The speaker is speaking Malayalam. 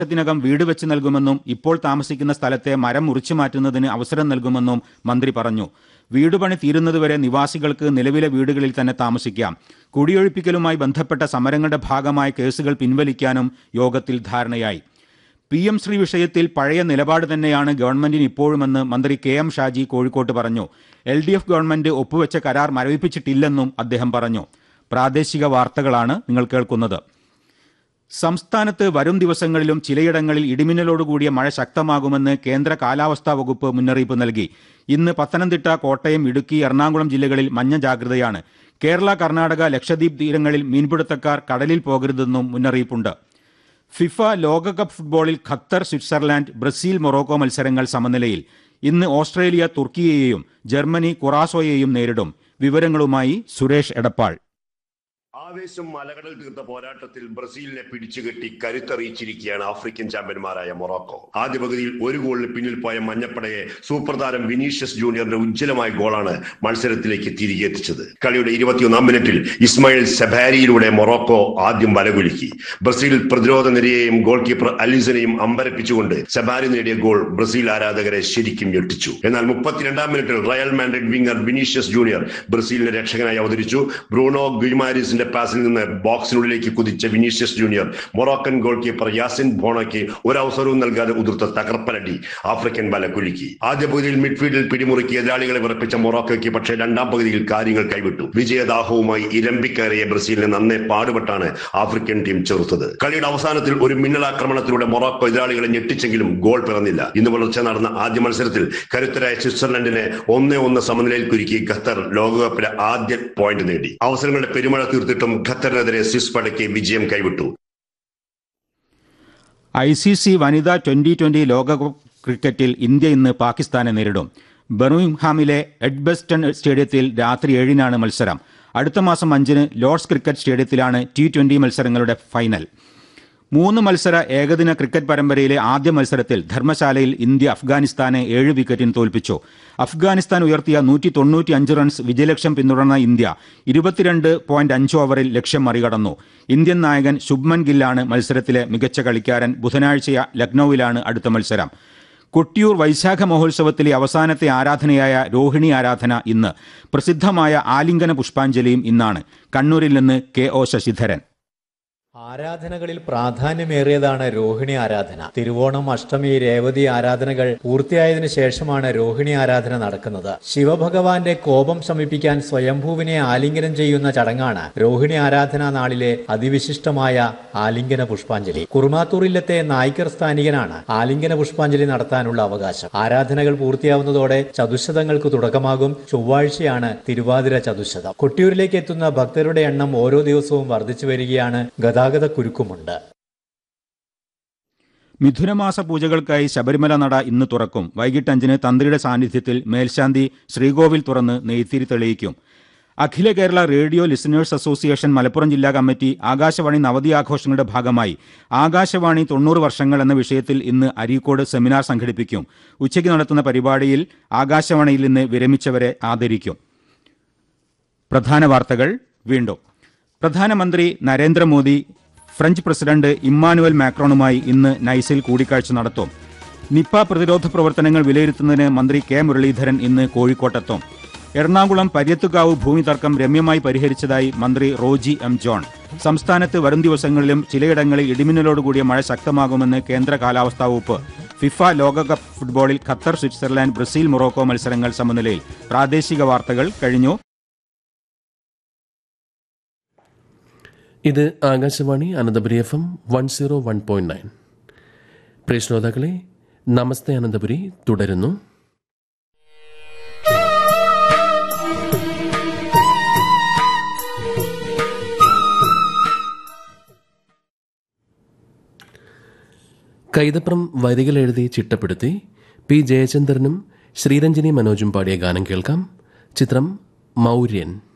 വർഷത്തിനകം വീട് വെച്ച് നൽകുമെന്നും ഇപ്പോൾ താമസിക്കുന്ന സ്ഥലത്തെ മരം മുറിച്ചു മാറ്റുന്നതിന് അവസരം നൽകുമെന്നും മന്ത്രി പറഞ്ഞു വീടുപണി തീരുന്നതുവരെ നിവാസികൾക്ക് നിലവിലെ വീടുകളിൽ തന്നെ താമസിക്കാം കുടിയൊഴിപ്പിക്കലുമായി ബന്ധപ്പെട്ട സമരങ്ങളുടെ ഭാഗമായ കേസുകൾ പിൻവലിക്കാനും യോഗത്തിൽ ധാരണയായി പി എം ശ്രീ വിഷയത്തിൽ പഴയ നിലപാട് തന്നെയാണ് ഗവൺമെന്റിന് ഇപ്പോഴുമെന്ന് മന്ത്രി കെ എം ഷാജി കോഴിക്കോട്ട് പറഞ്ഞു എൽ ഡി എഫ് ഗവൺമെന്റ് ഒപ്പുവെച്ച കരാർ മരവിപ്പിച്ചിട്ടില്ലെന്നും അദ്ദേഹം പറഞ്ഞു പ്രാദേശിക വാർത്തകളാണ് നിങ്ങൾ കേൾക്കുന്നത് സംസ്ഥാനത്ത് വരും ദിവസങ്ങളിലും ചിലയിടങ്ങളിൽ ഇടിമിന്നലോടുകൂടിയ മഴ ശക്തമാകുമെന്ന് കേന്ദ്ര കാലാവസ്ഥാ വകുപ്പ് മുന്നറിയിപ്പ് നൽകി ഇന്ന് പത്തനംതിട്ട കോട്ടയം ഇടുക്കി എറണാകുളം ജില്ലകളിൽ മഞ്ഞ ജാഗ്രതയാണ് കേരള കർണാടക ലക്ഷദ്വീപ് തീരങ്ങളിൽ മീൻപിടുത്തക്കാർ കടലിൽ പോകരുതെന്നും മുന്നറിയിപ്പുണ്ട് ഫിഫ ലോകകപ്പ് ഫുട്ബോളിൽ ഖത്തർ സ്വിറ്റ്സർലാൻഡ് ബ്രസീൽ മൊറോക്കോ മത്സരങ്ങൾ സമനിലയിൽ ഇന്ന് ഓസ്ട്രേലിയ തുർക്കിയെയും ജർമ്മനി കുറാസോയെയും നേരിടും വിവരങ്ങളുമായി സുരേഷ് എടപ്പാൾ ആവേശം മലകടൽ തീർത്ത പോരാട്ടത്തിൽ ബ്രസീലിനെ പിടിച്ചുകെട്ടി കരുത്തറിയിച്ചിരിക്കുകയാണ് ആഫ്രിക്കൻ ചാമ്പ്യന്മാരായ മൊറോക്കോ ആദ്യ പകുതിയിൽ ഒരു ഗോളിന് പിന്നിൽ പോയ മഞ്ഞപ്പടയെ സൂപ്പർ താരം വിനീഷ്യസ് ജൂനിയറിന്റെ ഉജ്ജ്വലമായ ഗോളാണ് മത്സരത്തിലേക്ക് തിരികെ എത്തിച്ചത് കളിയുടെ ഇരുപത്തിയൊന്നാം മിനിറ്റിൽ ഇസ്മായിൽ സെബാരിയിലൂടെ മൊറോക്കോ ആദ്യം വലകുലുക്കി ബ്രസീൽ പ്രതിരോധ നിരയെയും ഗോൾ കീപ്പർ അലിസനെയും അമ്പരപ്പിച്ചുകൊണ്ട് സെബാരി നേടിയ ഗോൾ ബ്രസീൽ ആരാധകരെ ശരിക്കും ഞെട്ടിച്ചു എന്നാൽ മുപ്പത്തിരണ്ടാം മിനിറ്റിൽ Real Madrid winger Vinicius junior ബ്രസീലിന്റെ രക്ഷകനായി അവതരിച്ചു ബ്രൂണോ ഗുയ്മാരിസിന്റെ പാസിൽ നിന്ന് ബോക്സിനുള്ളിലേക്ക് കുതിച്ച Vinicius junior Moroccan goalkeeper Yassine ബോണയ്ക്ക് ഒരവസരവും നൽകാതെ ഉതിർത്ത തകർപ്പനടി ആഫ്രിക്കൻ വല കുലുക്കി ആദ്യ പകുതിയിൽ മിഡ്ഫീൽഡിൽ പിടിമുറുക്കി എതിരാളികളെ വിറപ്പിച്ച മൊറോക്കോയ്ക്ക് പക്ഷേ രണ്ടാം പകുതിയിൽ കാര്യങ്ങൾ കൈവിട്ടു വിജയദാഹവുമായി ഇരമ്പിക്കയറിയ ബ്രസീലിനെ നന്നേ പാടുപെട്ടാണ് ആഫ്രിക്കൻ ടീം ചെറുത്തത് കളിയുടെ അവസാനത്തിൽ ഒരു മിന്നലാക്രമണത്തിലൂടെ മൊറോക്കോ എതിരാളികളെ ഞെട്ടിച്ചെങ്കിലും ഗോൾ പിറന്നില്ല ഇന്ന് പുലർച്ചെ നടന്ന ആദ്യ മത്സരത്തിൽ കരുത്തരായ സ്വിറ്റ്സർലൻഡിനെ ഒന്നേ ഒന്ന് സമനിലയിൽ കുരുക്കി ഖത്തർ ലോകകപ്പിലെ ആദ്യ പോയിന്റ് നേടി അവസരങ്ങളുടെ പെരുമഴ തീർത്തിട്ടും ഖത്തറിനെതിരെ സ്വിസ് പടയ്ക്ക് വിജയം കൈവിട്ടു ഐ സി സി വനിതാ ട്വന്റി ട്വന്റി ലോകകപ്പ് ക്രിക്കറ്റിൽ ഇന്ത്യ ഇന്ന് പാകിസ്ഥാനെ നേരിടും ബർമിംഗ്ഹാമിലെ എഡ്ബസ്റ്റൺ സ്റ്റേഡിയത്തിൽ രാത്രി ഏഴിനാണ് മത്സരം അടുത്ത മാസം അഞ്ചിന് ലോർഡ്സ് ക്രിക്കറ്റ് സ്റ്റേഡിയത്തിലാണ് ടി ട്വന്റി മത്സരങ്ങളുടെ ഫൈനൽ മൂന്ന് മത്സര ഏകദിന ക്രിക്കറ്റ് പരമ്പരയിലെ ആദ്യ മത്സരത്തിൽ ധർമ്മശാലയിൽ ഇന്ത്യ അഫ്ഗാനിസ്ഥാനെ ഏഴ് വിക്കറ്റിന് തോൽപ്പിച്ചു അഫ്ഗാനിസ്ഥാൻ ഉയർത്തിയ നൂറ്റി തൊണ്ണൂറ്റി അഞ്ച് റൺസ് വിജയലക്ഷ്യം പിന്തുടർന്ന ഇന്ത്യ ഇരുപത്തിരണ്ട് പോയിന്റ് അഞ്ച് ഓവറിൽ ലക്ഷ്യം മറികടന്നു ഇന്ത്യൻ നായകൻ ശുഭ്മൻ ഗില്ലാണ് മത്സരത്തിലെ മികച്ച കളിക്കാരൻ ബുധനാഴ്ച ലക്നൌവിലാണ് അടുത്ത മത്സരം കൊട്ടിയൂർ വൈശാഖ മഹോത്സവത്തിലെ അവസാനത്തെ ആരാധനയായ രോഹിണി ആരാധന ഇന്ന് പ്രസിദ്ധമായ ആലിംഗന പുഷ്പാഞ്ജലിയും ഇന്നാണ് കണ്ണൂരിൽ നിന്ന് കെ ഒ ശശിധരൻ ആരാധനകളിൽ പ്രാധാന്യമേറിയതാണ് രോഹിണി ആരാധന തിരുവോണം അഷ്ടമി രേവതി ആരാധനകൾ പൂർത്തിയായതിനു ശേഷമാണ് രോഹിണി ആരാധന നടക്കുന്നത് ശിവഭഗവാന്റെ കോപം ശമിപ്പിക്കാൻ സ്വയംഭൂവിനെ ആലിംഗനം ചെയ്യുന്ന ചടങ്ങാണ് രോഹിണി ആരാധനാ നാളിലെ അതിവിശിഷ്ടമായ ആലിംഗന പുഷ്പാഞ്ജലി കുറുമാത്തൂരില്ലത്തെ നായ്ക്കർ സ്ഥാനികനാണ് ആലിംഗന പുഷ്പാഞ്ജലി നടത്താനുള്ള അവകാശം ആരാധനകൾ പൂർത്തിയാവുന്നതോടെ ചതുശതങ്ങൾക്ക് തുടക്കമാകും ചൊവ്വാഴ്ചയാണ് തിരുവാതിര ചതുശതം കൊട്ടിയൂരിലേക്ക് എത്തുന്ന ഭക്തരുടെ എണ്ണം ഓരോ ദിവസവും വർദ്ധിച്ചു വരികയാണ് ഗതാഗത കുരുക്കുമുണ്ട് മിഥുനമാസ പൂജകൾക്കായി ശബരിമല നട ഇന്ന് തുറക്കും വൈകിട്ട് അഞ്ചിന് തന്ത്രിയുടെ സാന്നിധ്യത്തിൽ മേൽശാന്തി ശ്രീകോവിൽ തുറന്ന് നെയ്ത്തിരി തെളിയിക്കും Akhila Kerala radio listeners association Malappuram ജില്ലാ കമ്മിറ്റി ആകാശവാണി നവതി ആഘോഷങ്ങളുടെ ഭാഗമായി ആകാശവാണി തൊണ്ണൂറ് വർഷങ്ങൾ എന്ന വിഷയത്തിൽ ഇന്ന് അരീക്കോട് സെമിനാർ സംഘടിപ്പിക്കും ഉച്ചയ്ക്ക് നടത്തുന്ന പരിപാടിയിൽ ആകാശവാണിയിൽ നിന്ന് വിരമിച്ചവരെ ആദരിക്കും പ്രധാന വാർത്തകൾ വീണ്ടും പ്രധാനമന്ത്രി നരേന്ദ്രമോദി ഫ്രഞ്ച് പ്രസിഡന്റ് ഇമ്മാനുവൽ മാക്രോണുമായി ഇന്ന് നൈസിൽ കൂടിക്കാഴ്ച നടത്തും നിപ്പ പ്രതിരോധ പ്രവർത്തനങ്ങൾ വിലയിരുത്തുന്നതിന് മന്ത്രി കെ മുരളീധരൻ ഇന്ന് കോഴിക്കോട്ടെത്തും എറണാകുളം പര്യത്തുകാവ് ഭൂമി തർക്കം രമ്യമായി പരിഹരിച്ചതായി മന്ത്രി റോജി എം ജോൺ സംസ്ഥാനത്ത് വരും ദിവസങ്ങളിലും ചിലയിടങ്ങളിൽ ഇടിമിന്നലോടുകൂടിയ മഴ ശക്തമാകുമെന്ന് കേന്ദ്ര കാലാവസ്ഥാ വകുപ്പ് ഫിഫ ലോകകപ്പ് ഫുട്ബോളിൽ ഖത്തർ സ്വിറ്റ്സർലാൻഡ് ബ്രസീൽ മൊറോക്കോ മത്സരങ്ങൾ സമനിലയിൽ പ്രാദേശിക വാർത്തകൾ കഴിഞ്ഞു ഇത് Akashvani Ananthapuri F M one zero one point nine പ്രിയ ശ്രോതാക്കളെ നമസ്തേ അനന്തപുരി തുടരുന്നു കൈതപ്രം വരികൾ എഴുതി ചിട്ടപ്പെടുത്തി പി ജയചന്ദ്രനും ശ്രീരഞ്ജിനി മനോജും പാടിയ ഗാനം കേൾക്കാം ചിത്രം മൗര്യൻ